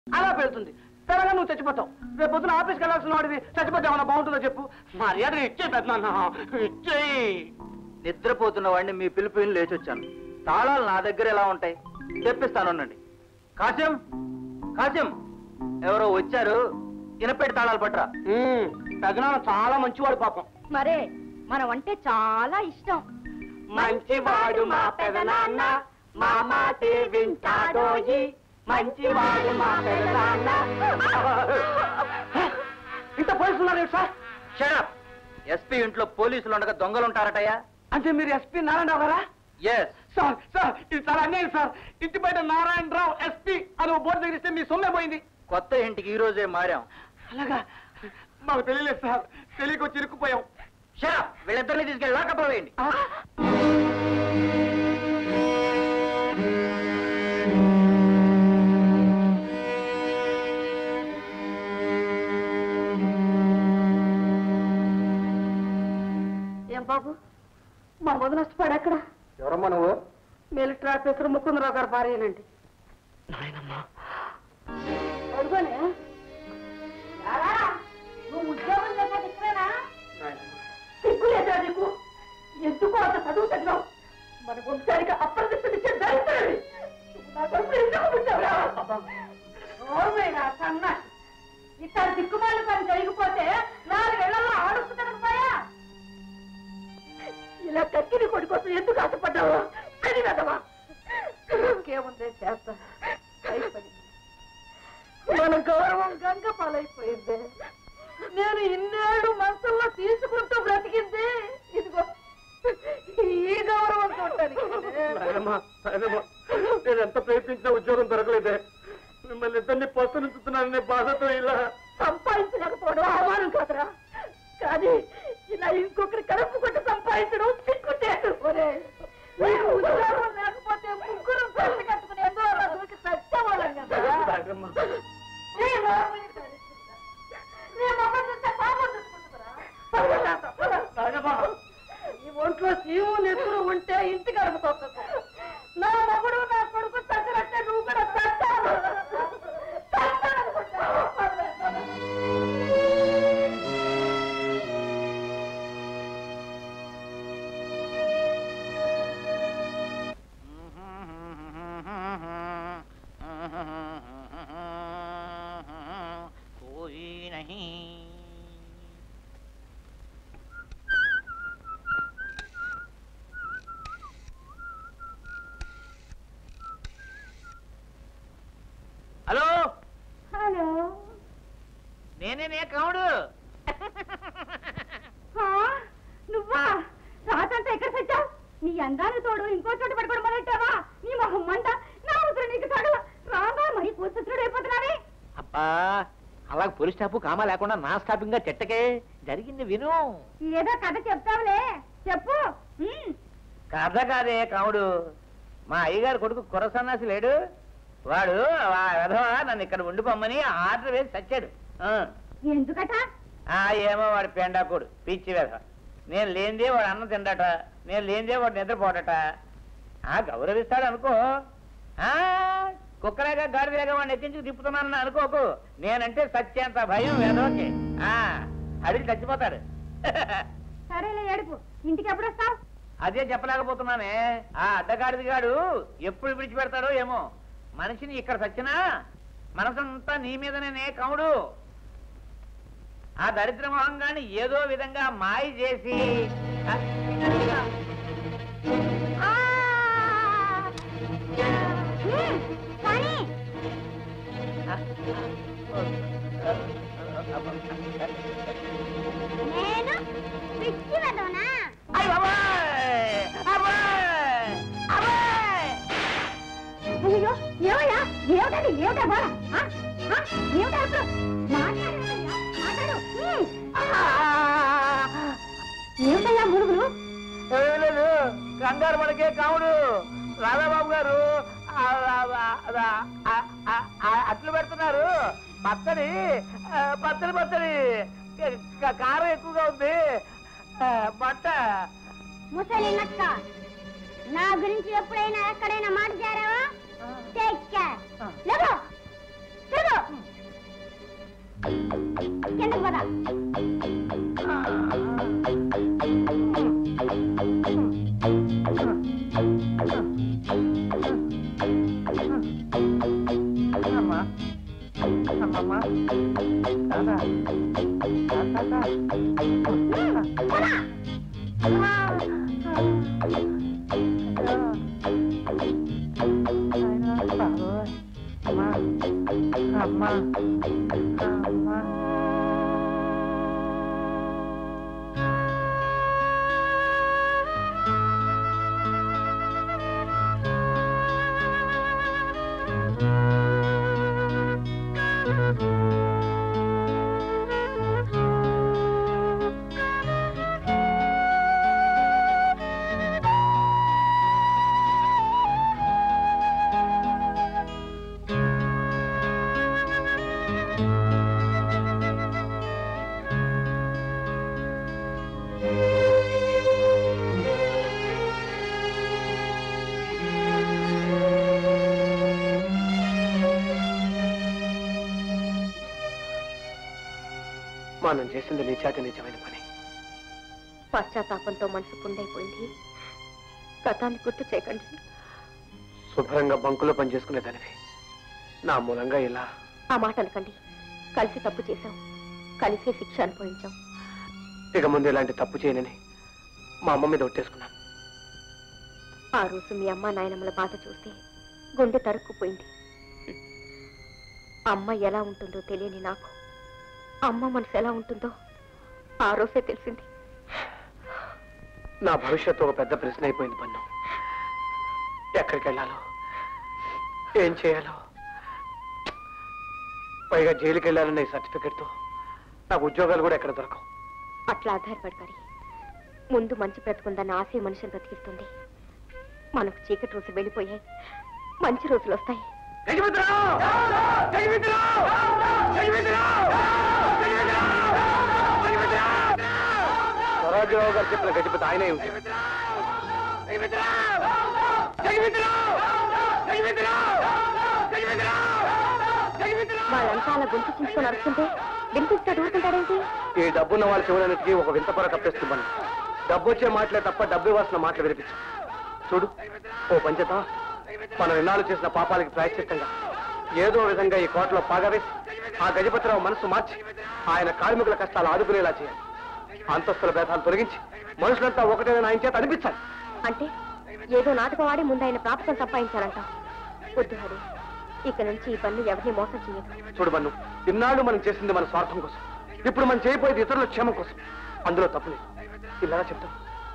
అలా పెడుతుంది పెరగా నువ్వు చచ్చిపోతావు రేపు పొద్దున ఆఫీస్కి వెళ్ళాల్సిన వాడివి చచ్చిపోతే ఏమన్నా బాగుంటుందో చెప్పు మర్యాద ఇచ్చే పెద్దనాన్న ఇచ్చేయి నిద్రపోతున్న వాడిని మీ పిలుపు విని లేచి వచ్చాను తాళాలు నా దగ్గర ఎలా ఉంటాయి తెప్పిస్తానుండండి కాసిం కాసిం ఎవరో వచ్చారు ఇనపెట్టి తాళాలు పట్టరా పెద్దనాన్న చాలా మంచివాడు పాపం మరే మనం అంటే చాలా ఇష్టం మంచివాడు మా పెదనాన్న మా మాటే వింటాడోయి మంచివాడు మా పెదనాన్న ఇంత పోలీసులు ఉన్నారు సార్ షడప్ ఎస్పీ ఇంట్లో పోలీసులు ఉండగా దొంగలు ఉంటారటయ్యా అంటే మీరు ఎస్పీ నారాయణరావు గారా ఎస్ సార్ సార్ ఇది చాలా అన్యాయం సార్ ఇంటి బయట నారాయణరావు ఎస్పీ అని ఒక బోర్డు తగిలిస్తే మీ సొమ్మే పోయింది కొత్త ఇంటికి ఈ రోజే మారాం అలాగా మాకు తెలియలేదు సార్ తెలియక వచ్చి ఇరుక్కుపోయాం షడప్ వీళ్ళిద్దరిని తీసుకెళ్ళి లాకప్ వేయండి ఏం బాబు మా వదిన నష్టపడి అక్కడ ఎవరమ్మా నువ్వు మిలిటరీ ఆఫీసర్ ముకుందరావు గారు భార్యనండి నాయనమ్మా అడుగునే నువ్వు ఉద్యోగం చేసేది ఇక్కడేనా సిగ్గులేదా నీకు ఎందుకు అంత చదువు చదివావు మన వంశానికి అప్రదిష్టమిచ్చే దరిద్రుడి నువ్వు నా కొడుకు ఎందుకు పుట్టావురా? నోర్మేనా సన్న ఇతర దిక్కుమాలి పని జరిగిపోతే నాలుగేళ్లలో ఆడుకు తినకపోయా ఇలా కక్కిని కొడి కోసం ఎందుకు ఆశపడ్డావు అని వెదవా ఇంకేముందే చేస్తా అయిపోయింది మన గౌరవం గంగ పాలైపోయింది నేను ఇన్నేళ్ళు మనసుల్లో తీసుకుంటూ బ్రతికింది ఇదిగో ఈ గౌరవం చూడటానికి నాయనమ్మా నాయనమ్మా నేను ఎంత ప్రయత్నించినా ఉద్యోగం దొరకలేదే మిమ్మల్ని ఇద్దరిని పస్తునుంచుతున్నాననే బాధతో ఇలా సంపాదించలేకపోవడం అవమానం కాదురా కానీ ఇలా ఇంకొకరి కడుపు కొట్టి సంపాదించడం సిగ్గుంటేటు నీకు ఉద్యోగం లేకపోతే ముగ్గురు పెళ్లి కట్టుకుని ఎంతో రోజులకి చచ్చేవాళ్ళం కదా నాయనమ్మా నీ నోరు నీ మొహం చూస్తే పాపం చూసుకుంటున్నారా ఈ ఒంట్లో సీము నెత్తురు ఉంటే ఇంటి గడుపుకోక నా మగుడు నా కొడుకు చచ్చినట్టే నువ్వు కూడా చచ్చావు कोई नहीं హలో హలో నేనే కావుడు నువ్వా రాతంతా ఎక్కడ చచ్చావు నీ అందాన్ని తోడు ఇంకో చోట పడుకోవడం మొదలెట్టావా నీ మొహం మంట నా ఉత్తరం నీకు తడు రాగా మరి కూర్చున్నాడు అయిపోతున్నావే అబ్బా అలా పోలీస్ స్టాప్ కామా లేకుండా నా స్టాపింగ్ గా చెట్టకే జరిగింది విను ఏదో కథ చెప్తావులే చెప్పు ఉమ్. కథ కాదే కావుడు మా అయ్యగారు కొడుకు కుర్ర సన్నాసి లేడు వాడు ఆ విధవ నన్ను ఇక్కడ ఉండిపోమ్మని ఆర్డర్ వేసి చచ్చాడు ఆ. ఎందుకట ఆ ఏమో వాడు పెండాకుడు పిచ్చి విధవ నేను లేనిదే వాడు అన్నం తిండట నేను లేనిదే వాడు నిద్రపోడట ఆ గౌరవిస్తాడు అనుకో ఆ కుక్కలేగా గాడిదేగా వాడిని ఎక్కించి తిప్పుతున్నానని అనుకోకు నేనంటే సత్యంత భయం వేదోకి ఆ అడిగి చచ్చిపోతాడు సరేలే ఏడుపు ఇంటికి ఎప్పుడు వస్తావు అదే చెప్పలేకపోతున్నానే ఆ అడ్డగాడిది గాడు ఎప్పుడు విడిచిపెడతాడో ఏమో మనిషిని ఇక్కడ సచ్చినా మనసంతా నీ మీదనే కముడు ఆ దరిద్ర మొహంగాని ఏదో విధంగా మాయ చేసి ఆ, కానీ ఆ, నేను పిచ్చి వెదవనా అయ్ బాబాయ్! అబ్బాయ్! అబ్బాయ్! అయ్యో ఏమయ్యా ఏమిటండి ఏమిటా బాధ ఆ? ఆ? ఏమిటా ఇప్పుడు మాట్లాడయ్యా మాట్లాడు ఉమ్. ఏమిటయ్యా మురుగులు ఏం లేదు కంగారు పడకే కావుడు రాధాబాబు గారు ఆ, ఆ, ఆ, ఆ, ఆ, ఆ, అట్లు పెడుతున్నారు పచ్చడి ఆ, పచ్చడి పచ్చడి క- క- కారం ఎక్కువగా ఉంది ఆ, బట్ట ముసలి నక్క నా గురించి ఎప్పుడైనా ఎక్కడైనా మాట చేరావా Take care. లేవో. తిరుగు ఎందుకు పద మనం చేసింది నిజాతి నిజమైన పని పశ్చాత్తాపంతో మనసు పుండైపోయింది గతాన్ని గుర్తు చేయకండి శుభ్రంగా బంకులో పనిచేసుకునే దానివి నా మూలంగా ఇలా ఆ మాట అనకండి కలిసి తప్పు చేశాం కలిసే శిక్ష అనుభవించాం ఇక ముందు ఇలాంటి తప్పు చేయనని మా అమ్మ మీద ఒట్టేసుకున్నాను ఆ రోజు మీ అమ్మ నాయనమ్మల బాధ చూస్తే గుండె తరుక్కుపోయింది అమ్మ ఎలా ఉంటుందో తెలియని నాకు అమ్మ మనసు ఎలా ఉంటుందో ఆ రోజే తెలిసింది నా భవిష్యత్తు ఒక పెద్ద ప్రశ్న అయిపోయింది పన్ను ఎక్కడికి వెళ్ళాలో ఏం చేయాలో పైగా జైలుకి వెళ్ళాలన్న ఈ సర్టిఫికెట్తో నాకు ఉద్యోగాలు కూడా ఎక్కడ దొరకవు అట్లా ఆధారపడతారు ముందు మంచి బ్రతుకుందన్న ఆశే మనిషిని బ్రతికిస్తుంది మనకు చీకటి రోజు వెళ్ళిపోయాయి మంచి రోజులు వస్తాయి స్వరాజ్యరావు గారు చెప్పిన గజపతి ఆయనే ఉంటాడు వాళ్ళంతా అలా గొంతు చించుకొని అరుస్తుంటే వినిపిస్తాడు ఊరుకుంటాడేంటి ఈ డబ్బున్న వాళ్ళ చెవులన్నిటికీ ఒక వింత పొర కప్పేస్తున్నాను డబ్బు వచ్చే మాటలే తప్ప డబ్బు ఇవ్వాల్సిన మాటలు వినిపించు చూడు ఓ పంచత మనం ఇన్నాళ్ళు చేసిన పాపాలకి ప్రాయశ్చిత్తంగా ఏదో విధంగా ఈ కోటలో పాగవేసి ఆ గజపతిరావు మనసు మార్చి ఆయన కార్మికుల కష్టాలు ఆదుకునేలా చేయాలి అంతస్తుల భేదాలు తొలగించి మనుషులంతా ఒకటేనని ఆయన చేత అనిపించాలి అంటే ఏదో నాటకం ఆడి ముందు ఆయన ప్రాప్తం సంపాదించాలంట వద్దు హరి ఇక నుంచి ఈ పనులు ఎవరిని మోసం చేయదు చూడు మన్ను ఇన్నాళ్ళు మనం చేసింది మన స్వార్థం కోసం ఇప్పుడు మనం చేయబోయేది ఇతరుల క్షేమం కోసం అందులో తప్పులేదు ఇలా చెప్తాను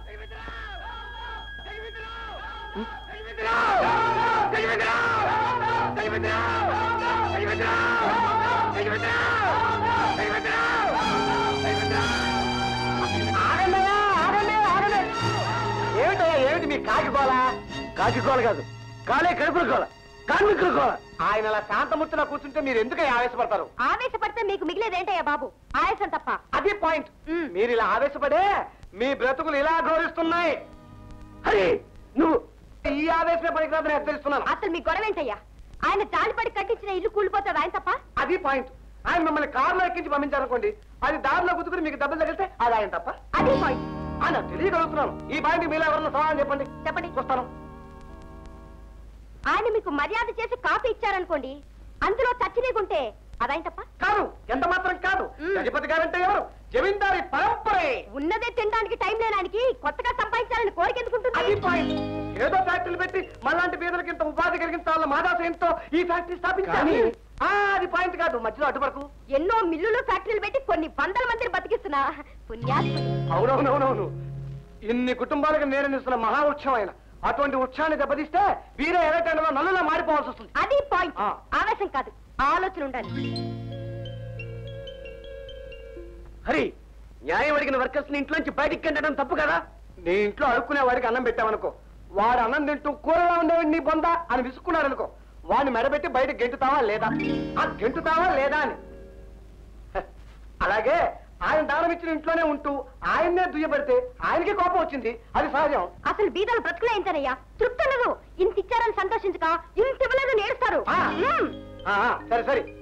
ఏమిటయ్యా ఏమిటి మీ కాకిగోల కాకిగోల కాదు కాలే కడుపుల గోల కార్మికుల గోల ఆయన అలా శాంతమూర్తిలా కూర్చుంటే మీరు ఎందుకు ఆవేశపడతారు ఆవేశపడితే మీకు మిగిలేదేంటయ్యా బాబు ఆయాసం తప్ప అది పాయింట్ మీరు ఇలా ఆవేశపడే మీ బ్రతుకులు ఇలా గౌరవిస్తున్నాయి హరి నువ్వు ఈ ఆవేశమే పనికిరాదని హెచ్చరిస్తున్నాను అసలు మీ గొడవ ఏంటయ్యా ఆయన జాలిపడి కట్టించిన ఇల్లు కూలిపోతుంది ఆయన తప్ప అది పాయింట్ ఆయన మిమ్మల్ని కారులో ఎక్కించి పంపించారనుకోండి అది దారిలో గుద్దుకుని మీకు డబ్బులు తగిలితే అది ఆయన తప్ప అది పాయింట్ ఆయన తెలియగలుగుతున్నాను ఈ పాయింట్ మీలో ఎవరన్నా సమాధానం చెప్పండి చెప్పండి చూస్తాను ఆయన మీకు మర్యాద చేసి కాఫీ ఇచ్చారనుకోండి అందులో చచ్చినీగుంటే అదాయన తప్ప కాదు ఎంత మాత్రం కాదు మ్. గజపతి గారంటే ఎవరు జమీందారి పరంపరే ఉన్నదే తినడానికి టైం లేనానికి కొత్తగా సంపాదించాలని కోరిక అది ఎందుకుంటుంది పాయింట్ ఏదో ఫ్యాక్టరీలు పెట్టి మళ్ళాంటి పేదలకి ఇంత ఉపాధి కలిగించాలన్న మాదాశయంతో ఈ ఫ్యాక్టరీ స్థాపించాలి కానీ- ఆ, అది పాయింట్ కాదు మధ్యలో అడ్డుపడకు ఎన్నో మిల్లులు ఫ్యాక్టరీలు పెట్టి కొన్ని వందల మందిని బతికిస్తున్నా పుణ్యాత్మ అవునవునవునవును ఇన్ని కుటుంబాలకు నేరనిస్తున్న మహావృక్షం ఆయన అటువంటి వృక్షాన్ని దెబ్బతీస్తే వీరే ఎర్రటండలో నల్లులా మారిపోవాల్సి వస్తుంది అది పాయింట్ ఆ. ఆవేశం కాదు ఆలోచన ఉండాలి హరి న్యాయం అడిగిన వర్కర్స్ ని ఇంట్లోంచి బయటికి గంటడం తప్పు కదా నీ ఇంట్లో అడుక్కునే వాడికి అన్నం పెట్టావనుకో వాడు అన్నం తింటూ కూరలా ఉండేవాడి నీ బొంద అని విసుక్కున్నాడు అనుకో వాడిని మెడబెట్టి బయట గెంటుతావా లేదా ఆ గెంటుతావా లేదా అని హ, అలాగే ఆయన దానం ఇచ్చిన ఇంట్లోనే ఉంటూ ఆయన్నే దుయ్యబడితే ఆయనకి కోపం వచ్చింది అది సహజం అసలు బీదలు బ్రతుకులేంతనయ్యా తృప్తి ఉండదు ఇంత ఇచ్చారని సంతోషించక ఇంత ఇవ్వలేదు నేడుస్తారు ఆ. మ్మ్. ఆ, ఆ, సరే సరే